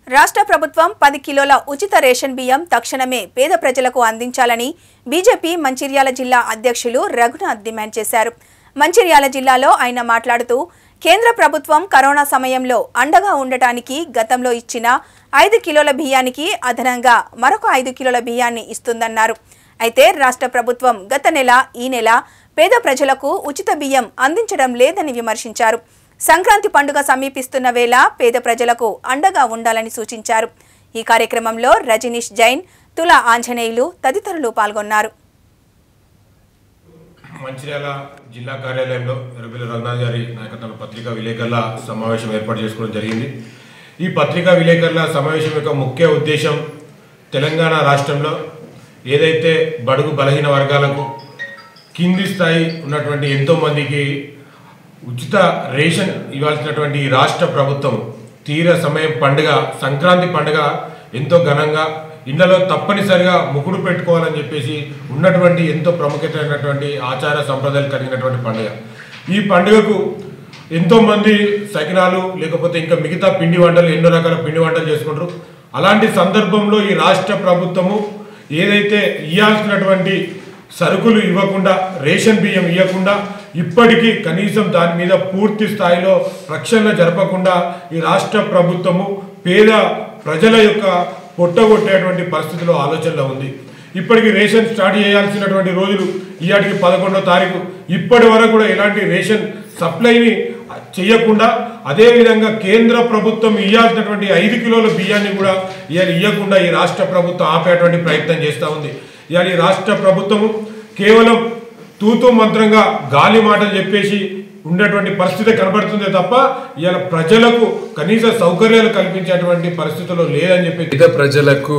రాష్ట్ర ప్రభుత్వం పది కిలోల ఉచిత రేషన్ బియ్యం తక్షణమే పేద ప్రజలకు అందించాలని బీజేపీ మంచిర్యాల జిల్లా అధ్యక్షులు రఘునాథ్ డిమాండ్ చేశారు మంచిర్యాల జిల్లాలో ఆయన మాట్లాడుతూ కేంద్ర ప్రభుత్వం కరోనా సమయంలో అండగా ఉండటానికి గతంలో ఇచ్చిన ఐదు కిలోల బియ్యానికి అదనంగా మరొక ఐదు కిలోల బియ్యాన్ని ఇస్తుందన్నారు అయితే రాష్ట్ర ప్రభుత్వం గత నెల ఈ నెల పేద ప్రజలకు ఉచిత బియ్యం అందించడం లేదని విమర్శించారు సంక్రాంతి పండుగ సమీపిస్తున్న వేళ పేద ప్రజలకు అండగా ఉండాలని సూచించారు ఈ కార్యక్రమంలో రజనీష్ జైన్ తులా ఆంజనేయులు తదితరులు పాల్గొన్నారు మంచిర్యాల జిల్లా కార్యాలయంలో ఎర్రబెల్లి రఘునాథ్ గారి నాయకత్వంలో పత్రికా విలేకరుల సమావేశం ఏర్పాటు చేసుకోవడం జరిగింది ఈ పత్రికా విలేకరుల సమావేశం యొక్క ముఖ్య ఉద్దేశం తెలంగాణ రాష్ట్రంలో ఏదైతే బడుగు బలహీన వర్గాలకు కింది స్థాయి ఉన్నటువంటి ఎంతో మందికి ఉచిత రేషన్ ఇవ్వాల్సినటువంటి ఈ రాష్ట్ర ప్రభుత్వం తీర సమయం పండుగ సంక్రాంతి పండుగ ఎంతో ఘనంగా ఇళ్లలో తప్పనిసరిగా ముకుడు పెట్టుకోవాలని చెప్పేసి ఉన్నటువంటి ఎంతో ప్రాముఖ్యమైనటువంటి ఆచార సంప్రదాయాలు కలిగినటువంటి పండుగ ఈ పండుగకు ఎంతో మంది సకినాలు లేకపోతే ఇంకా మిగతా పిండి వంటలు ఎన్నో రకాల పిండి వంటలు చేసుకుంటారు అలాంటి సందర్భంలో ఈ రాష్ట్ర ప్రభుత్వము ఏదైతే ఇవ్వాల్సినటువంటి సరుకులు ఇవ్వకుండా రేషన్ బియ్యం ఇవ్వకుండా ఇప్పటికీ కనీసం దాని మీద పూర్తి స్థాయిలో రక్షణ జరపకుండా ఈ రాష్ట్ర ప్రభుత్వము పేద ప్రజల యొక్క పొట్టగొట్టేటువంటి పరిస్థితిలో ఆలోచనలో ఉంది ఇప్పటికి రేషన్ స్టార్ట్ చేయాల్సినటువంటి రోజులు ఈయాటికి పదకొండో తారీఖు ఇప్పటి వరకు కూడా ఎలాంటి రేషన్ సప్లైని చేయకుండా అదేవిధంగా కేంద్ర ప్రభుత్వం ఇవ్వాల్సినటువంటి ఐదు కిలోల బియ్యాన్ని కూడా ఇవాళ ఇవ్వకుండా ఈ రాష్ట్ర ప్రభుత్వం ఆపేటువంటి ప్రయత్నం చేస్తూ ఉంది ఇవాళ ఈ రాష్ట్ర ప్రభుత్వము కేవలం తూతూ మంత్రంగా గాలి మాటలు చెప్పేసి ఉండేటువంటి పరిస్థితి కనబడుతుందే తప్ప ఇవాళ ప్రజలకు కనీస సౌకర్యాలు కల్పించేటువంటి పరిస్థితుల్లో లేదని చెప్పి పేద ప్రజలకు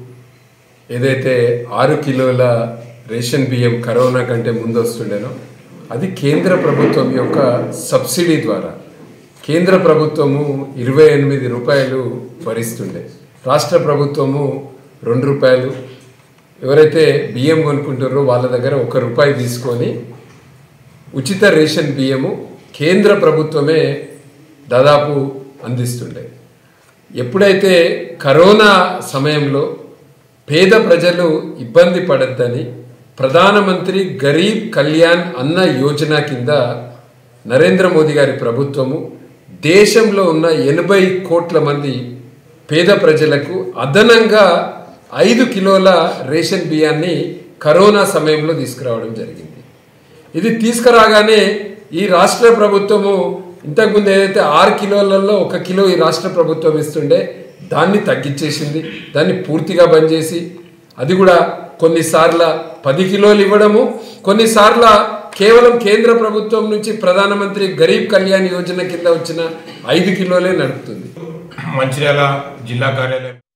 ఏదైతే ఆరు కిలోల రేషన్ బియ్యం కరోనా కంటే ముందు వస్తుండేనో అది కేంద్ర ప్రభుత్వం యొక్క సబ్సిడీ ద్వారా కేంద్ర ప్రభుత్వము ఇరవై ఎనిమిది రూపాయలు భరిస్తుండే రాష్ట్ర ప్రభుత్వము రెండు రూపాయలు ఎవరైతే బియ్యం కొనుక్కుంటారో వాళ్ళ దగ్గర ఒక రూపాయి తీసుకొని ఉచిత రేషన్ బియ్యము కేంద్ర ప్రభుత్వమే దాదాపు అందిస్తుండే ఎప్పుడైతే కరోనా సమయంలో పేద ప్రజలు ఇబ్బంది పడద్దని ప్రధానమంత్రి గరీబ్ కళ్యాణ్ అన్న యోజన కింద నరేంద్ర మోదీ గారి ప్రభుత్వము దేశంలో ఉన్న ఎనభై కోట్ల మంది పేద ప్రజలకు అదనంగా ఐదు కిలోల రేషన్ బియ్యాన్ని కరోనా సమయంలో తీసుకురావడం జరిగింది ఇది తీసుకురాగానే ఈ రాష్ట్ర ప్రభుత్వము ఇంతకుముందు ఏదైతే ఆరు కిలోలలో ఒక కిలో ఈ రాష్ట్ర ప్రభుత్వం ఇస్తుండే దాన్ని తగ్గించేసింది దాన్ని పూర్తిగా బంద్ చేసి అది కూడా కొన్నిసార్ల పది కిలోలు ఇవ్వడము కొన్నిసార్ల కేవలం కేంద్ర ప్రభుత్వం నుంచి ప్రధానమంత్రి గరీబ్ కళ్యాణ్ యోజన కింద వచ్చిన ఐదు కిలోలే నడుపుతుంది మంచిర్యాల జిల్లా కార్యాలయం